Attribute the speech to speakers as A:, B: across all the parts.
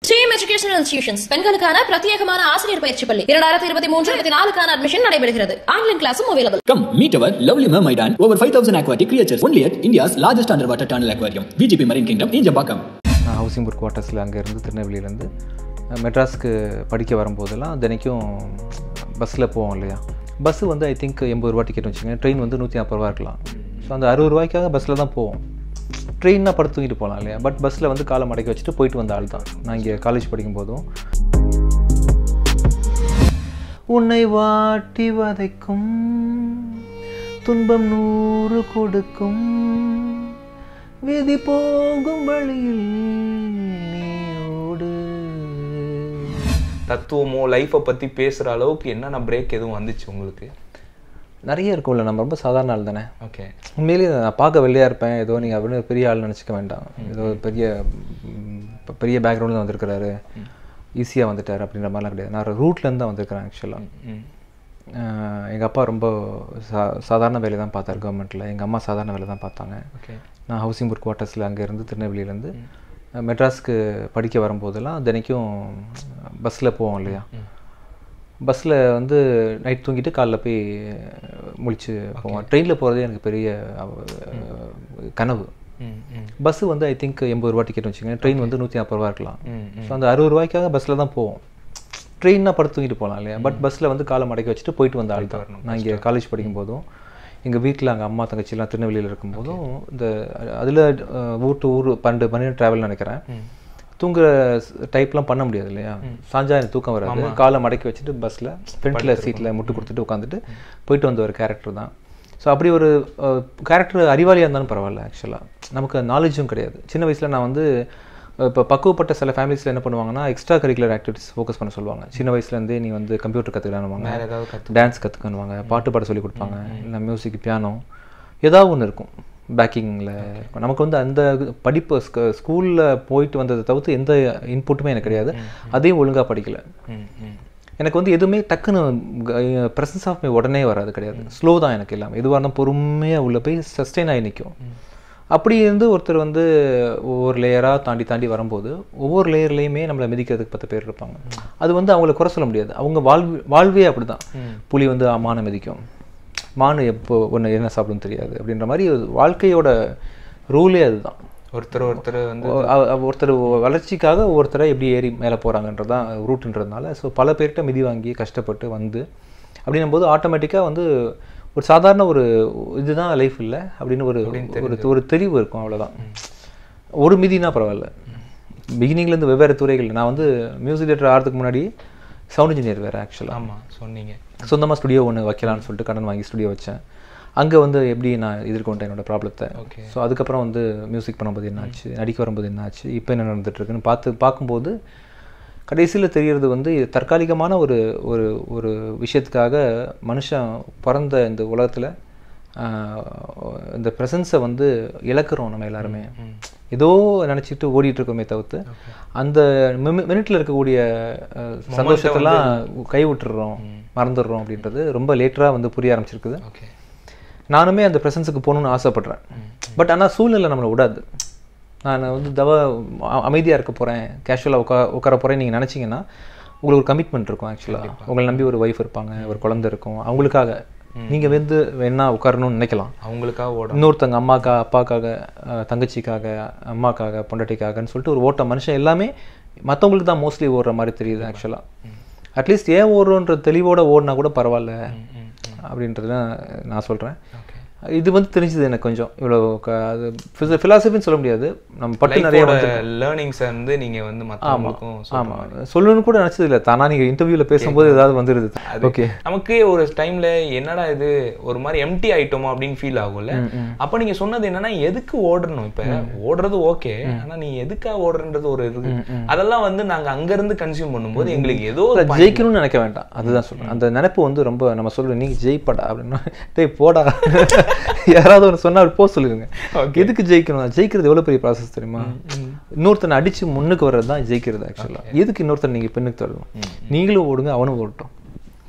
A: Stream educational institutions பெண்களுக்கான பிரத்யேகமான ஆசிரியர் பயிற்சி பள்ளி இரண்டாயிரத்தி இருபத்தி மூன்று இருபத்தி நாலுக்கான அட்மிஷன் நடைபெறுகிறது ஆன்லைன் கிளாஸும் available
B: Come meet our lovely mermaid and over 5,000 aquatic creatures only at India's largest underwater tunnel aquarium, VGP Marine Kingdom in Jambakam.
C: நான் ஹவுசிங் போர்ட் குவார்ட்டர்ஸில் அங்கேருந்து திருநெல்வேலியிலேருந்து மெட்ராஸ்க்கு படிக்க வரும்போதெல்லாம் தினைக்கும் பஸ்ஸில் போவோம் இல்லையா பஸ்ஸு வந்து ஐ திங்க் எண்பது ரூபா டிக்கெட் வச்சுக்கோங்க ட்ரெயின் வந்து நூற்றி நாற்பது ரூபா இருக்கலாம் ஸோ அந்த அறுபது ரூபாய்க்காக பஸ்ஸில் தான் போவோம் ட்ரெயின்னா படுத்து தூங்கிட்டு போகலாம் இல்லையா பட் பஸ்ஸில் வந்து காலை மடக்கி வச்சுட்டு போயிட்டு வந்த ஆள் தான் நான் இங்கே காலேஜ் படிக்கும்போதும் உன்னை வாட்டி வதைக்கும் துன்பம் நூறு கொடுக்கும் விதி போகும் வழியில் நீயோடு
D: தத்துவமோ லைஃப்பை பற்றி பேசுகிற அளவுக்கு என்னென்ன பிரேக் எதுவும் வந்துச்சு உங்களுக்கு
C: நிறைய இருக்கும்ல நம்ம ரொம்ப சாதாரண ஆள் தானே
D: ஓகே
C: உண்மையிலேயே நான் பார்க்க வெள்ளையாக இருப்பேன் ஏதோ நீங்கள் அப்படின்னு பெரிய ஆள் நினச்சிக்க வேண்டாம் ஏதோ பெரிய ம், ப- பெரிய பேக்ரவுண்டில் வந்திருக்கிறாரு ஈஸியாக வந்துட்டார் அப்படின்ற மாதிரிலாம் கிடையாது நான் ரூட்லேருந்து தான் வந்திருக்கிறேன் ஆக்சுவலாக
D: ம்
C: எங்கள் அப்பா ரொம்ப சா சாதாரண வேலை தான் பார்த்தார் கவர்மெண்ட்டில் எங்கள் அம்மா சாதாரண வேலை தான் பார்த்தாங்க
D: ஓகே
C: நான் ஹவுசிங் போர்ட் குவார்ட்டர்ஸில் அங்கேருந்து திருநெல்வேலியிலேருந்து மெட்ராஸ்க்கு படிக்க வரும்போதெல்லாம் தினைக்கும் பஸ்ஸில் போவோம் இல்லையா பஸ்ஸில் வந்து நைட் தூங்கிட்டு காலைல போய் முழிச்சு போவோம் ட்ரெயினில் போகிறதே எனக்கு பெரிய அஹ், கனவு
D: ம் ம்
C: பஸ்ஸு வந்து ஐ திங்க் எண்பது ரூபா டிக்கெட் வச்சுக்கோங்க ட்ரெயின் வந்து நூற்றி நாற்பது ரூபா இருக்கலாம்
D: ம்,
C: ஸோ அந்த அறுபது ரூபாய்க்காக பஸ்ஸில் தான் போவோம் ட்ரெயின்னா படுத்து தூங்கிட்டு போகலாம் இல்லையா பட் பஸ்ஸில் வந்து காலை மடக்கி வச்சுட்டு போயிட்டு வந்த ஆள் தான் நான் இங்கே காலேஜ் படிக்கும்போதும் எங்கள் வீட்டில் அங்கே அம்மா தங்கச்சிலாம் திருநெல்வேலியில் இருக்கும்போதும் இந்த அதில் ஊர் டு ஊர் பன்னெண்டு மணி நேரம் ட்ராவல் நினைக்கிறேன் தூங்குற டைப்லாம் பண்ண முடியாது இல்லையா சாஞ்சா எனக்கு தூக்கம் வராது காலை மடக்கி வச்சுட்டு பஸ்ஸில் ஃப்ரண்ட்டில் சீட்டில் முட்டு கொடுத்துட்டு உட்காந்துட்டு போயிட்டு வந்த ஒரு கேரக்டர் தான் ஸோ அப்படி ஒரு கேரக்டர் அறிவாளியாக இருந்தாலும் பரவாயில்ல ஆக்சுவலாக நமக்கு நாலேஜும் கிடையாது சின்ன வயசில் நான் வந்து இப்போ பக்குவப்பட்ட சில ஃபேமிலிஸில் என்ன பண்ணுவாங்கன்னா எக்ஸ்ட்ரா கரிக்குலர் ஆக்டிவிட்டிஸ் ஃபோக்கஸ் பண்ண சொல்லுவாங்க சின்ன வயசுலேருந்தே நீ வந்து கம்ப்யூட்டர் கற்றுக்கலான்னுவாங்க
D: வேறு ஏதாவது கற்று
C: டான்ஸ் கற்றுக்கணுவாங்க பாட்டு பாட சொல்லி கொடுப்பாங்க இல்லை மியூசிக் பியானோ ஏதாவது ஒன்று இருக்கும் பேக்கிங்கில் இருக்கும் நமக்கு வந்து அந்த படிப்பு ஸ்கூலில் போயிட்டு வந்ததை தவிர்த்து எந்த இன்புட்டுமே எனக்கு கிடையாது அதையும் ஒழுங்காக படிக்கல
D: ம் ம்
C: எனக்கு வந்து எதுவுமே டக்குன்னு ப்ரெசன்ஸ் ஆஃப் மை உடனே வராது கிடையாது ஸ்லோ தான் எனக்கு இல்லாமல் எதுவாக இருந்தாலும் பொறுமையாக உள்ள போய் சஸ்டெயின் ஆகி நிற்கும் அப்படி இருந்து ஒருத்தர் வந்து ஒவ்வொரு லேயராக தாண்டி தாண்டி வரும்போது ஒவ்வொரு லேயர்லேயுமே நம்மளை மிதிக்கிறதுக்கு பத்து பேர் இருப்பாங்க அது வந்து அவங்கள குறை சொல்ல முடியாது அவங்க வாழ்வு வாழ்வே அப்படி தான் புலி வந்து மானை மிதிக்கும் மானு எப்போ ஒன்று என்ன சாப்பிடும் தெரியாது அப்படின்ற மாதிரி ஒரு வாழ்க்கையோட ரூலே அதுதான்
D: ஒருத்தர் ஒருத்தர் வந்து
C: ஒ- அவ- அவ- ஒருத்தர் வளர்ச்சிக்காக ஒருத்தரை எப்படி ஏறி மேலே போகிறாங்கன்றது தான் ரூட்டுன்றதுனால ஸோ பல பேர்கிட்ட மிதி வாங்கி கஷ்டப்பட்டு வந்து அப்படின்னும் போது ஆட்டோமேட்டிக்காக வந்து ஒரு சாதாரண ஒரு இதுதான் லைஃப் இல்லை அப்படின்னு ஒரு ஒரு ஒரு தெளிவு இருக்கும் அவ்வளோதான் ஒரு மிதினா பரவாயில்ல பிகினிங்லேருந்து வெவ்வேறு துறைகள் நான் வந்து மியூசிக் டேரக்டர் ஆகிறதுக்கு முன்னாடி சவுண்ட் இன்ஜினியர் வேறு ஆக்சுவலாக
D: ஆமாம் சொன்னீங்க
C: சொந்தமாக ஸ்டுடியோ ஒன்று வைக்கலாம்னு சொல்லிட்டு கடன் வாங்கி ஸ்டுடியோ வச்சேன் அங்கே வந்து எப்படி நான் எதிர்கொண்டேன் என்னோட ப்ராப்ளத்தை
D: Okay.
C: ஸோ அதுக்கப்புறம் வந்து மியூசிக் பண்ணும்போது என்னாச்சு நடிக்க வரும்போது என்னாச்சு இப்போ என்ன நடந்துட்டு இருக்குன்னு பார்த்து பார்க்கும்போது கடைசியில் தெரியறது வந்து இது தற்காலிகமான ஒரு ஒரு ஒரு விஷயத்துக்காக மனுஷன் பிறந்த இந்த உலகத்தில் இந்த ப்ரெசன்ஸை வந்து இழக்கிறோம் நம்ம எல்லாருமே ஏதோ நினச்சிட்டு ஓடிட்டு இருக்கோமே தவிர்த்து அந்த மினிட்ல இருக்கக்கூடிய அஹ், சந்தோஷத்தெல்லாம் கை விட்டுடுறோம் மறந்துடுறோம் அப்படின்றது ரொம்ப லேட்டராக வந்து புரிய ஆரம்பிச்சிருக்குது
D: ஓகே
C: நானுமே அந்த ப்ரெசன்ஸுக்கு போகணும்னு ஆசைப்பட்றேன் பட் ஆனால் சூழ்நிலை நம்மளை விடாது நான் வந்து தவ அமைதியாக இருக்க போகிறேன் கேஷுவலாக உட்கா உட்கார போகிறேன் நீங்கள் நினச்சிங்கன்னா உங்களுக்கு ஒரு கமிட்மெண்ட் இருக்கும் ஆக்சுவலாக உங்களை நம்பி ஒரு ஒய்ஃப் இருப்பாங்க ஒரு குழந்தை இருக்கும் அவங்களுக்காக நீங்கள் வந்து வேணா உட்காரணும்னு நினைக்கலாம்
D: அவங்களுக்காக ஓட
C: இன்னொருத்தங்க அம்மாக்கா அப்பாக்காக அஹ், தங்கச்சிக்காக அம்மாக்காக பொண்டாட்டிக்காகன்னு சொல்லிட்டு ஒரு ஓட்ட மனுஷன் எல்லாமே மற்றவங்களுக்கு தான் மோஸ்ட்லி ஓடுற மாதிரி தெரியுது ஆக்சுவலாக அட்லீஸ்ட் ஏன் ஓடுறோன்ற தெளிவோட ஓடினா கூட பரவாயில்ல அப்படின்றது தான் நான் சொல்கிறேன் இது வந்து தெரிஞ்சது எனக்கு கொஞ்சம் இவ்வளோ க- அது ஃபிலாசபின்னு சொல்ல முடியாது நம்ம பட்டு நிறைய வந்து
D: லேர்னிங்ஸை வந்து நீங்க வந்து மற்றவங்களுக்கும்
C: ஆமாம் சொல்லணும்னு கூட நினச்சது இல்லை தானா நீங்கள் இன்டர்வியூவில் பேசும்போது ஏதாவது வந்துடுது ஓகே
D: நமக்கு ஒரு டைம்ல என்னடா இது ஒரு மாதிரி எம்டி ஆயிட்டோமோ அப்படின்னு ஃபீல் ஆகும்ல அப்ப நீங்க சொன்னது என்னன்னா எதுக்கு ஓடணும் இப்ப ஓடுறது ஓகே ஆனா நீ எதுக்காக ஓடுறன்றது ஒரு இருக்கு அதெல்லாம் வந்து நாங்க அங்க இருந்து கன்சியூம் பண்ணும்போது எங்களுக்கு ஏதோ ஒரு
C: இல்ல, ஜெயிக்கணும்னு நினைக்க வேண்டாம் அதுதான் சொல்றேன் அந்த நினைப்பு வந்து ரொம்ப நம்ம சொல்லுவோம் நீ ஜெயிப்படா அப்படின்னா டேய் போடா யாராவது ஒன்று சொன்னா அப்படி போக சொல்லிடுங்க எதுக்கு ஜெயிக்கணும் ஜெயிக்கிறது எவ்வளவு பெரிய ப்ராசஸ் தெரியுமா இன்னொருத்தனை அடிச்சு முன்னுக்கு வர்றது தான் ஜெயிக்கிறது ஆக்சுவலாக எதுக்கு இன்னொருத்தனை நீங்க பின்னுக்கு தள்ளணும் நீங்களும் ஓடுங்க அவனும் ஓடட்டும்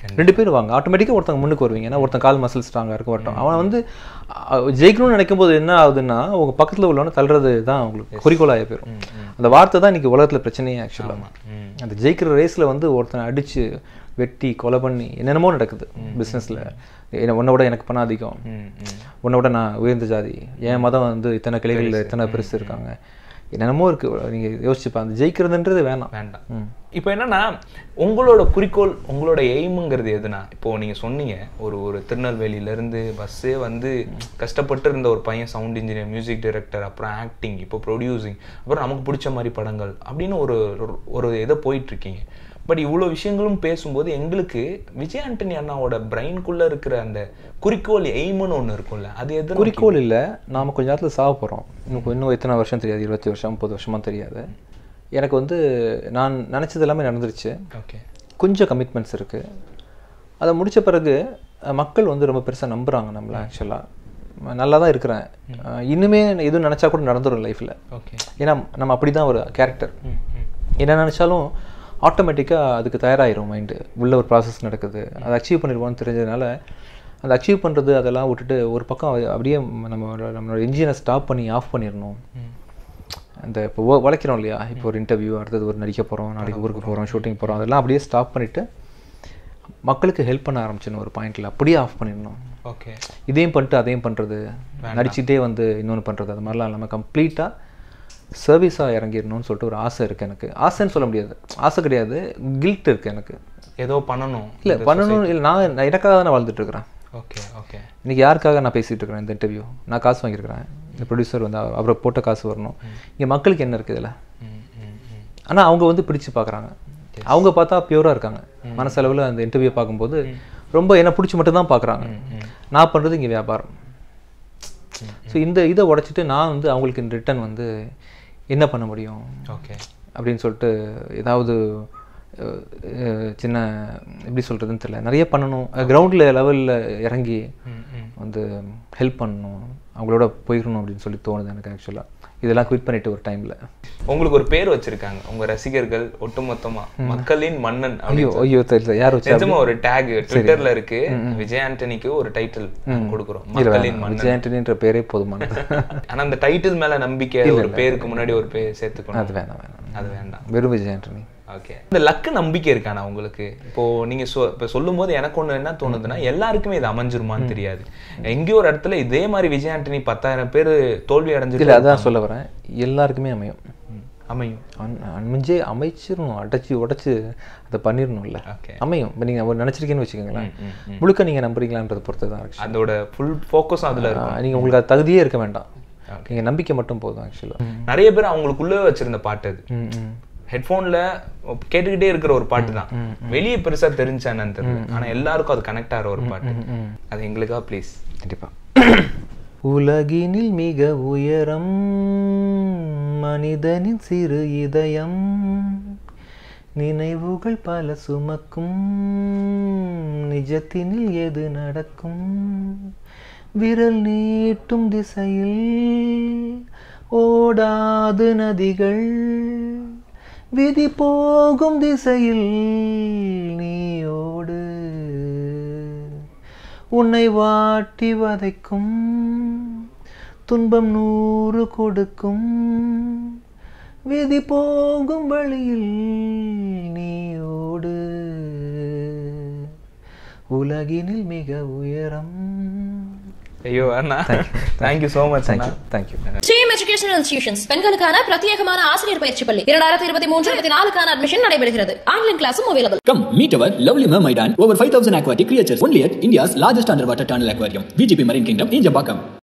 C: ரெண்டு பேரும் வாங்க ஆட்டோமேட்டிக்காக ஒருத்தங்க முன்னுக்கு வருவீங்க ஏன்னா ஒருத்தன் கால் மசில் ஸ்ட்ராங்காக இருக்க வரட்டும் அவன் வந்து அஹ், ஜெயிக்கணும்னு நினைக்கும் போது என்ன ஆகுதுன்னா உங்க பக்கத்தில் உள்ளவன தள்ளுறது தான் உங்களுக்கு குறிக்கோளாக போயிடும் அந்த வார்த்தை தான் இன்னைக்கு உலகத்தில் பிரச்சனையே ஆக்சுவலாக அந்த ஜெயிக்கிற ரேஸில் வந்து ஒருத்தனை அடிச்சு வெட்டி கொலை பண்ணி என்னென்னமோ நடக்குது பிஸ்னஸில் உன்னை விட எனக்கு பணம் அதிகம் உன்னை விட நான் உயர்ந்த ஜாதி என் மதம் வந்து இத்தனை கிளைகளில் இத்தனை பெருசு இருக்காங்க என்னென்னமோ இருக்கு நீங்க யோசிச்சுப்பா அந்த ஜெயிக்கிறதுன்றது வேணாம்
D: வேண்டாம் இப்போ என்னன்னா உங்களோட குறிக்கோள் உங்களோட எய்முங்கிறது எதுனா இப்போ நீங்க சொன்னீங்க ஒரு ஒரு திருநெல்வேலியில இருந்து பஸ்ஸே வந்து கஷ்டப்பட்டு இருந்த ஒரு பையன் சவுண்ட் இன்ஜினியர் மியூசிக் டைரக்டர் அப்புறம் ஆக்டிங் இப்போ ப்ரொடியூசிங் அப்புறம் நமக்கு பிடிச்ச மாதிரி படங்கள் அப்படின்னு ஒரு ஒரு- ஒரு இதை போயிட்டு இருக்கீங்க பட் இவ்வளோ விஷயங்களும் பேசும்போது எங்களுக்கு விஜய் ஆண்டனி அண்ணாவோட பிரெயின்குள்ள இருக்கிற அந்த குறிக்கோள் எய்ம்னு ஒண்ணு இருக்கும்ல அது எது
C: குறிக்கோள் இல்லை நாம கொஞ்ச நேரத்தில் சாக போகிறோம் இன்னும் இன்னும் எத்தனை வருஷம் தெரியாது இருபத்தி வருஷம் முப்பது வருஷமா தெரியாது எனக்கு வந்து நான் நினச்சது எல்லாமே நடந்துருச்சு
D: ஓகே
C: கொஞ்சம் கமிட்மெண்ட்ஸ் இருக்கு அதை முடிச்ச பிறகு அஹ், மக்கள் வந்து ரொம்ப பெருசா நம்புறாங்க நம்மள ஆக்சுவலாக நல்லா தான் இருக்கிறேன் அஹ், இன்னுமே எதுவும் நினச்சா கூட நடந்துரும் லைஃப்பில்
D: ஓகே
C: ஏன்னா நம்ம அப்படி தான் ஒரு கேரக்டர் என்ன நினச்சாலும் ஆட்டோமேட்டிக்காக அதுக்கு தயாராகிரும் மைண்டு உள்ள ஒரு ப்ராசஸ் நடக்குது அதை அச்சீவ் பண்ணிடுவோம்னு தெரிஞ்சதுனால அதை அச்சீவ் பண்ணுறது அதெல்லாம் விட்டுட்டு ஒரு பக்கம் அது அப்படியே நம்ம நம்மளோட இன்ஜினை ஸ்டாப் பண்ணி ஆஃப் பண்ணிடணும் அந்த இப்போ ஒ- உழைக்கிறோம் இல்லையா இப்போ ஒரு இன்டர்வியூ அடுத்தது ஒரு நடிக்க போகிறோம் நாளைக்கு ஊருக்கு போகிறோம் ஷூட்டிங் போகிறோம் அதெல்லாம் அப்படியே ஸ்டாப் பண்ணிவிட்டு மக்களுக்கு ஹெல்ப் பண்ண ஆரம்பிச்சிடணும் ஒரு பாயிண்டில் அப்படியே ஆஃப் பண்ணிடணும்
D: ஓகே
C: இதையும் பண்ணிட்டு அதையும் பண்ணுறது நடிச்சுட்டே வந்து இன்னொன்று பண்ணுறது அது மாதிரிலாம் இல்லாமல் கம்ப்ளீட்டாக சர்வீஸாக இறங்கிடணும்னு சொல்லிட்டு ஒரு ஆசை இருக்குது எனக்கு ஆசைன்னு சொல்ல முடியாது ஆசை கிடையாது கில்ட் இருக்குது எனக்கு
D: ஏதோ பண்ணணும்
C: இல்லை பண்ணணும் இல்லை நான் நான் எனக்காக தானே வாழ்ந்துட்டு இருக்கிறேன்
D: ஓகே ஓகே
C: இன்னைக்கு யாருக்காக நான் பேசிகிட்டு இருக்கிறேன் இந்த இன்டர்வியூ நான் காசு வாங்கியிருக்கிறேன் இந்த ப்ரொடியூசர் வந்து அவ- அவரை போட்ட காசு வரணும் இங்கே மக்களுக்கு என்ன இருக்குது இதில்
D: ம் ம் ம்
C: ஆனால் அவங்க வந்து பிடிச்சு பார்க்குறாங்க அவங்க பார்த்தா பியூராக இருக்காங்க மனசளவில் அந்த இன்டர்வியூ பார்க்கும்போது ரொம்ப என்ன பிடிச்சி மட்டும் தான் பார்க்குறாங்க நான் பண்ணுறது இங்கே வியாபாரம் ஸோ இந்த இதை உடைச்சிட்டு நான் வந்து அவங்களுக்கு இந்த ரிட்டர்ன் வந்து என்ன பண்ண முடியும்
D: ஓகே
C: அப்படின்னு சொல்லிட்டு ஏதாவது அஹ், அஹ், சின்ன எப்படி சொல்கிறதுன்னு தெரியல நிறைய பண்ணணும் கிரவுண்டில் லெவலில் இறங்கி வந்து ஹெல்ப் பண்ணணும் அவங்களோட போயிடணும் அப்படின்னு சொல்லி தோணுது எனக்கு ஆக்சுவலாக இதெல்லாம் குவிட் பண்ணிட்டு ஒரு டைமில்
D: உங்களுக்கு ஒரு பேர் வச்சிருக்காங்க உங்க ரசிகர்கள் ஒட்டுமொத்தமா மக்களின் மன்னன்
C: ஐயோ
D: அப்படின்னு
C: ஐயோ தெரியல யார் வச்சா
D: நிஜமா ஒரு டேக் ட்விட்டர்ல இருக்கு விஜய் ஆண்டனிக்கு ஒரு டைட்டில் கொடுக்குறோம் மக்களின் மன்னன்
C: விஜய் ஆண்டனின்ற பேரே போதுமானது
D: ஆனா அந்த டைட்டில் மேல நம்பிக்கை ஒரு பேருக்கு முன்னாடி ஒரு பேர் சேர்த்துக்கணும்
C: அது வேணாம் வேணாம்
D: அது வேண்டாம்
C: வெறும் விஜய் ஆண்டனி
D: ஓகே இந்த லக்கு நம்பிக்கை இருக்கானா உங்களுக்கு இப்போ நீங்க சொ இப்போ சொல்லும் போது எனக்கு ஒண்ணு என்ன தோணுதுன்னா எல்லாருக்குமே இது அமைஞ்சிருமான்னு தெரியாது எங்கேயோ ஒரு இடத்துல இதே மாதிரி விஜய் ஆண்டனி பத்தாயிரம் பேர் தோல்வி
C: இல்லை
D: அடைஞ்சிட்டு
C: அதான் சொல்ல வரேன் எல்லாருக்குமே அமையும்
D: அமையும்
C: அன்- அமைஞ்சே அமைச்சிடணும் அடைச்சி உடைச்சு அதை பண்ணிடணும்ல
D: ஓகே
C: அமையும் இப்போ நீங்கள் ஒரு நினச்சிருக்கீங்கன்னு வச்சுக்கோங்களேன் முழுக்க நீங்கள் நம்புறீங்களான்றதை பொறுத்து தான் ஆக்சுவலி
D: அதோட ஃபுல் ஃபோக்கஸும் அதுல இருக்கும்
C: நீங்கள் உங்களுக்கு அது தகுதியே இருக்க வேண்டாம் நீங்கள் நம்பிக்கை மட்டும் போதும் ஆக்சுவலாக
D: நிறைய பேர் அவங்களுக்குள்ளே வச்சிருந்த பாட்டு அது
C: ம் ம்
D: ஹெட்ஃபோன்ல கேட்டுக்கிட்டே இருக்கிற ஒரு பாட்டு தான் வெளியே பெருசா தெரிஞ்சானு தெரியல ஆனா எல்லாருக்கும் அது கனெக்ட் ஆகிற ஒரு பாட்டு அது எங்களுக்கா ப்ளீஸ்
C: கண்டிப்பா உலகினில் மிக உயரம் மனிதனின் சிறு இதயம் நினைவுகள் பல சுமக்கும் நிஜத்தினில் எது நடக்கும் விரல் நீட்டும் திசையில் ஓடாது நதிகள் விதி போகும் திசையில் நீயோடு உன்னை வாட்டி வதைக்கும் துன்பம் நூறு கொடுக்கும் விதி போகும் வழியில் நீயோடு உலகினில் மிக உயரம்
D: ஐயோ அண்ணா தேங்க்யூ ஸோ மச் அண்ணா
C: தேங்க்யூ
A: ஸ்ரீம் எஜுகேஷனல் இன்ஸ்டிடியூஷன்ஸ் பெண்களுக்கான பிரத்யேகமான ஆசிரியர் பயிற்சி பள்ளி இரண்டாயிரத்தி இருபத்தி மூன்று இருபத்தி நாலுக்கான அட்மிஷன் நடைபெறுகிறது ஆன்லைன் கிளாஸும் available
B: Come meet our lovely mermaid and over 5,000 aquatic creatures only at India's largest underwater tunnel aquarium, VGP Marine Kingdom in Jabakam.